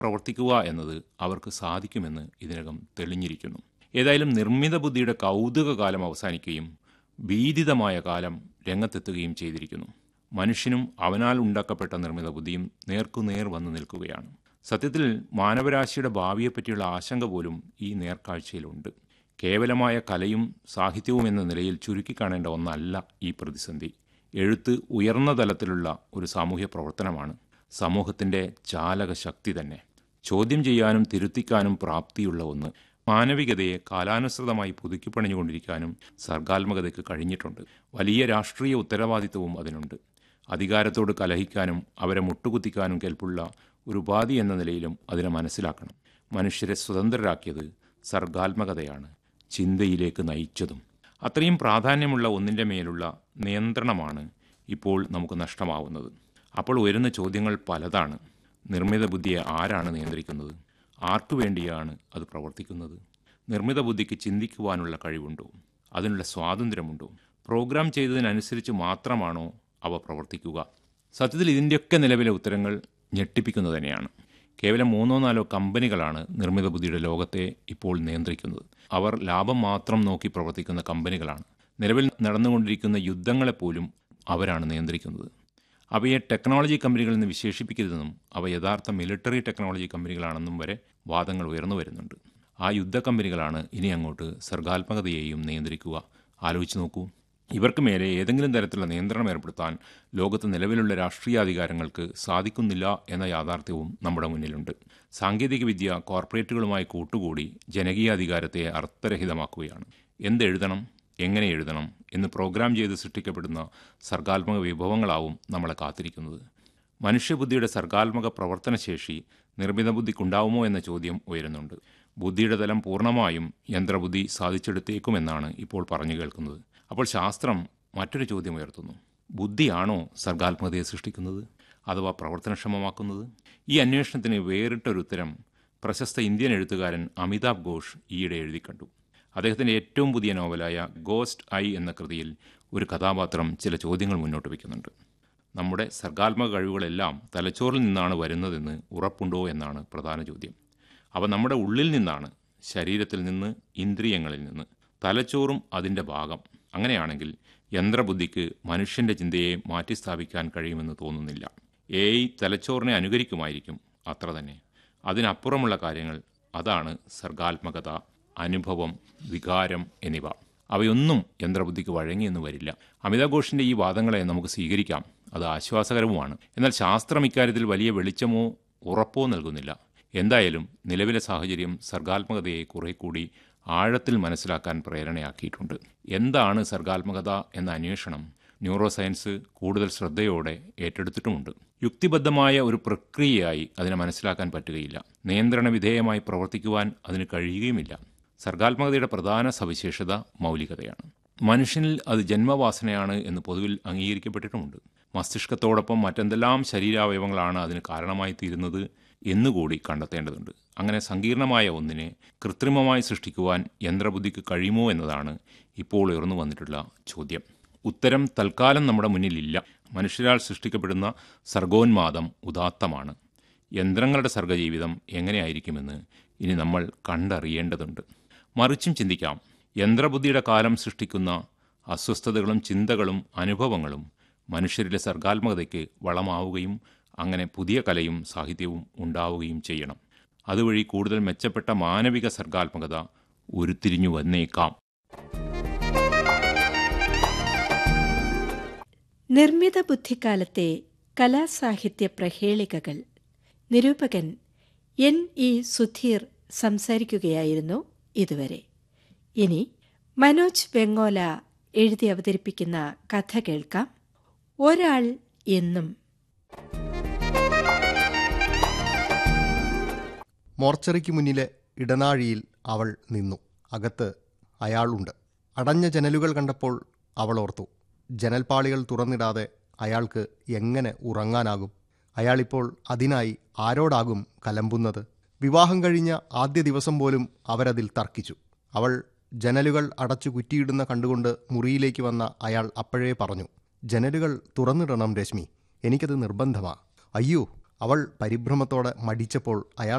പ്രവർത്തിക്കുക എന്നത് അവർക്ക് സാധിക്കുമെന്ന് ഇതിനകം തെളിഞ്ഞിരിക്കുന്നു ഏതായാലും നിർമ്മിത ബുദ്ധിയുടെ കൗതുക കാലം അവസാനിക്കുകയും ഭീതിതമായ കാലം രംഗത്തെത്തുകയും ചെയ്തിരിക്കുന്നു മനുഷ്യനും അവനാൽ ഉണ്ടാക്കപ്പെട്ട നിർമ്മിത ബുദ്ധിയും നേർക്കുനേർ വന്നു നിൽക്കുകയാണ് സത്യത്തിൽ മാനവരാശിയുടെ ഭാവിയെപ്പറ്റിയുള്ള ആശങ്ക പോലും ഈ നേർക്കാഴ്ചയിലുണ്ട് കേവലമായ കലയും സാഹിത്യവും എന്ന നിലയിൽ ചുരുക്കിക്കാണേണ്ട ഒന്നല്ല ഈ പ്രതിസന്ധി എഴുത്ത് ഉയർന്ന തലത്തിലുള്ള ഒരു സാമൂഹ്യ പ്രവർത്തനമാണ് സമൂഹത്തിൻ്റെ ചാലക ശക്തി തന്നെ ചോദ്യം ചെയ്യാനും തിരുത്തിക്കാനും പ്രാപ്തിയുള്ള ഒന്ന് മാനവികതയെ കാലാനുസൃതമായി പുതുക്കിപ്പണിഞ്ഞുകൊണ്ടിരിക്കാനും സർഗാത്മകതയ്ക്ക് കഴിഞ്ഞിട്ടുണ്ട് വലിയ രാഷ്ട്രീയ ഉത്തരവാദിത്വവും അതിനുണ്ട് അധികാരത്തോട് കലഹിക്കാനും അവരെ മുട്ടുകുത്തിക്കാനും കെൽപ്പുള്ള ഒരു ഉപാധി എന്ന നിലയിലും അതിനെ മനസ്സിലാക്കണം മനുഷ്യരെ സ്വതന്ത്രരാക്കിയത് സർഗാത്മകതയാണ് ചിന്തയിലേക്ക് നയിച്ചതും അത്രയും പ്രാധാന്യമുള്ള ഒന്നിൻ്റെ മേലുള്ള നിയന്ത്രണമാണ് ഇപ്പോൾ നമുക്ക് നഷ്ടമാവുന്നത് അപ്പോൾ ഉയരുന്ന ചോദ്യങ്ങൾ പലതാണ് നിർമ്മിത ബുദ്ധിയെ ആരാണ് നിയന്ത്രിക്കുന്നത് ആർക്കു വേണ്ടിയാണ് അത് പ്രവർത്തിക്കുന്നത് നിർമ്മിത ബുദ്ധിക്ക് ചിന്തിക്കുവാനുള്ള കഴിവുണ്ടോ അതിനുള്ള സ്വാതന്ത്ര്യമുണ്ടോ പ്രോഗ്രാം ചെയ്തതിനനുസരിച്ച് മാത്രമാണോ അവ പ്രവർത്തിക്കുക സത്യത്തിൽ ഇതിൻ്റെയൊക്കെ നിലവിലെ ഉത്തരങ്ങൾ ഞെട്ടിപ്പിക്കുന്നത് തന്നെയാണ് കേവലം മൂന്നോ നാലോ കമ്പനികളാണ് നിർമ്മിത ബുദ്ധിയുടെ ലോകത്തെ ഇപ്പോൾ നിയന്ത്രിക്കുന്നത് അവർ ലാഭം മാത്രം നോക്കി പ്രവർത്തിക്കുന്ന കമ്പനികളാണ് നിലവിൽ നടന്നുകൊണ്ടിരിക്കുന്ന യുദ്ധങ്ങളെപ്പോലും അവരാണ് നിയന്ത്രിക്കുന്നത് അവയെ ടെക്നോളജി കമ്പനികളിൽ നിന്ന് വിശേഷിപ്പിക്കരുതെന്നും അവ യഥാർത്ഥ മിലിറ്ററി ടെക്നോളജി കമ്പനികളാണെന്നും വരെ വാദങ്ങൾ ഉയർന്നു വരുന്നുണ്ട് ആ യുദ്ധ കമ്പനികളാണ് ഇനി അങ്ങോട്ട് സർഗാത്മകതയെയും നിയന്ത്രിക്കുക ആലോചിച്ച് നോക്കൂ ഇവർക്ക് മേലെ ഏതെങ്കിലും തരത്തിലുള്ള നിയന്ത്രണം ഏർപ്പെടുത്താൻ ലോകത്ത് നിലവിലുള്ള രാഷ്ട്രീയാധികാരങ്ങൾക്ക് സാധിക്കുന്നില്ല എന്ന യാഥാർത്ഥ്യവും നമ്മുടെ മുന്നിലുണ്ട് സാങ്കേതികവിദ്യ കോർപ്പറേറ്റുകളുമായി കൂട്ടുകൂടി ജനകീയാധികാരത്തെ അർത്ഥരഹിതമാക്കുകയാണ് എന്തെഴുതണം എങ്ങനെ എഴുതണം എന്ന് പ്രോഗ്രാം ചെയ്ത് സൃഷ്ടിക്കപ്പെടുന്ന സർഗാത്മക വിഭവങ്ങളാവും നമ്മളെ കാത്തിരിക്കുന്നത് മനുഷ്യബുദ്ധിയുടെ സർഗാത്മക പ്രവർത്തനശേഷി നിർമ്മിത ബുദ്ധിക്കുണ്ടാവുമോ എന്ന ചോദ്യം ഉയരുന്നുണ്ട് ബുദ്ധിയുടെ തലം പൂർണ്ണമായും യന്ത്രബുദ്ധി സാധിച്ചെടുത്തേക്കുമെന്നാണ് ഇപ്പോൾ പറഞ്ഞു കേൾക്കുന്നത് അപ്പോൾ ശാസ്ത്രം മറ്റൊരു ചോദ്യം ഉയർത്തുന്നു ബുദ്ധിയാണോ സർഗാത്മകതയെ സൃഷ്ടിക്കുന്നത് അഥവാ പ്രവർത്തനക്ഷമമാക്കുന്നത് ഈ അന്വേഷണത്തിന് വേറിട്ടൊരു ഉത്തരം പ്രശസ്ത ഇന്ത്യൻ എഴുത്തുകാരൻ അമിതാഭ് ഘോഷ് ഈയിടെ എഴുതി കണ്ടു അദ്ദേഹത്തിൻ്റെ ഏറ്റവും പുതിയ നോവലായ ഗോസ്റ്റ് ഐ എന്ന കൃതിയിൽ ഒരു കഥാപാത്രം ചില ചോദ്യങ്ങൾ മുന്നോട്ട് വയ്ക്കുന്നുണ്ട് നമ്മുടെ സർഗാത്മക കഴിവുകളെല്ലാം തലച്ചോറിൽ നിന്നാണ് വരുന്നതെന്ന് ഉറപ്പുണ്ടോ എന്നാണ് പ്രധാന ചോദ്യം അവ നമ്മുടെ ഉള്ളിൽ നിന്നാണ് ശരീരത്തിൽ നിന്ന് ഇന്ദ്രിയങ്ങളിൽ നിന്ന് തലച്ചോറും അതിൻ്റെ ഭാഗം അങ്ങനെയാണെങ്കിൽ യന്ത്രബുദ്ധിക്ക് മനുഷ്യൻ്റെ ചിന്തയെ മാറ്റിസ്ഥാപിക്കാൻ കഴിയുമെന്ന് തോന്നുന്നില്ല എ ഐ തലച്ചോറിനെ അനുകരിക്കുമായിരിക്കും അത്ര തന്നെ അതിനപ്പുറമുള്ള കാര്യങ്ങൾ അതാണ് സർഗാത്മകത അനുഭവം വികാരം എന്നിവ അവയൊന്നും യന്ത്രബുദ്ധിക്ക് വഴങ്ങിയെന്ന് വരില്ല അമിതാഭ് ഘോഷിൻ്റെ ഈ വാദങ്ങളെ നമുക്ക് സ്വീകരിക്കാം അത് ആശ്വാസകരവുമാണ് എന്നാൽ ശാസ്ത്രം ഇക്കാര്യത്തിൽ വലിയ വെളിച്ചമോ ഉറപ്പോ നൽകുന്നില്ല എന്തായാലും നിലവിലെ സാഹചര്യം സർഗാത്മകതയെ കുറെ കൂടി ആഴത്തിൽ മനസ്സിലാക്കാൻ പ്രേരണയാക്കിയിട്ടുണ്ട് എന്താണ് സർഗാത്മകത എന്ന അന്വേഷണം ന്യൂറോ സയൻസ് കൂടുതൽ ശ്രദ്ധയോടെ ഏറ്റെടുത്തിട്ടുമുണ്ട് യുക്തിബദ്ധമായ ഒരു പ്രക്രിയയായി അതിനെ മനസ്സിലാക്കാൻ പറ്റുകയില്ല നിയന്ത്രണ വിധേയമായി പ്രവർത്തിക്കുവാൻ അതിന് കഴിയുകയുമില്ല സർഗാത്മകതയുടെ പ്രധാന സവിശേഷത മൗലികതയാണ് മനുഷ്യനിൽ അത് ജന്മവാസനയാണ് എന്ന് പൊതുവിൽ അംഗീകരിക്കപ്പെട്ടിട്ടുമുണ്ട് മസ്തിഷ്കത്തോടൊപ്പം മറ്റെന്തെല്ലാം ശരീരാവയവങ്ങളാണ് അതിന് കാരണമായി തീരുന്നത് എന്നുകൂടി കണ്ടെത്തേണ്ടതുണ്ട് അങ്ങനെ സങ്കീർണമായ ഒന്നിനെ കൃത്രിമമായി സൃഷ്ടിക്കുവാൻ യന്ത്രബുദ്ധിക്ക് കഴിയുമോ എന്നതാണ് ഇപ്പോൾ ഉയർന്നു വന്നിട്ടുള്ള ചോദ്യം ഉത്തരം തൽക്കാലം നമ്മുടെ മുന്നിലില്ല മനുഷ്യരാൽ സൃഷ്ടിക്കപ്പെടുന്ന സർഗോന്മാദം ഉദാത്തമാണ് യന്ത്രങ്ങളുടെ സർഗജീവിതം എങ്ങനെയായിരിക്കുമെന്ന് ഇനി നമ്മൾ കണ്ടറിയേണ്ടതുണ്ട് മറിച്ചും ചിന്തിക്കാം യന്ത്രബുദ്ധിയുടെ കാലം സൃഷ്ടിക്കുന്ന അസ്വസ്ഥതകളും ചിന്തകളും അനുഭവങ്ങളും മനുഷ്യരിലെ സർഗാത്മകതയ്ക്ക് വളമാവുകയും അങ്ങനെ പുതിയ കലയും സാഹിത്യവും ഉണ്ടാവുകയും ചെയ്യണം അതുവഴി കൂടുതൽ മെച്ചപ്പെട്ട മാനവിക സർഗാത്മകത ഉരുത്തിരിഞ്ഞു വന്നേക്കാം നിർമ്മിത ബുദ്ധിക്കാലത്തെ കലാസാഹിത്യ പ്രഹേളികകൾ നിരൂപകൻ എൻ ഇ സുധീർ സംസാരിക്കുകയായിരുന്നു ഇതുവരെ ഇനി മനോജ് വെങ്ങോല എഴുതി അവതരിപ്പിക്കുന്ന കഥ കേൾക്കാം ഒരാൾ എന്നും മോർച്ചറിക്ക് മുന്നിലെ ഇടനാഴിയിൽ അവൾ നിന്നു അകത്ത് അയാളുണ്ട് അടഞ്ഞ ജനലുകൾ കണ്ടപ്പോൾ അവൾ ഓർത്തു ജനൽപ്പാളികൾ തുറന്നിടാതെ അയാൾക്ക് എങ്ങനെ ഉറങ്ങാനാകും അയാളിപ്പോൾ അതിനായി ആരോടാകും കലമ്പുന്നത് വിവാഹം കഴിഞ്ഞ ആദ്യ ദിവസം പോലും അവരതിൽ തർക്കിച്ചു അവൾ ജനലുകൾ അടച്ചു കുറ്റിയിടുന്ന കണ്ടുകൊണ്ട് മുറിയിലേക്ക് വന്ന അയാൾ അപ്പോഴേ പറഞ്ഞു ജനലുകൾ തുറന്നിടണം രശ്മി എനിക്കത് നിർബന്ധമാ അയ്യോ അവൾ പരിഭ്രമത്തോടെ മടിച്ചപ്പോൾ അയാൾ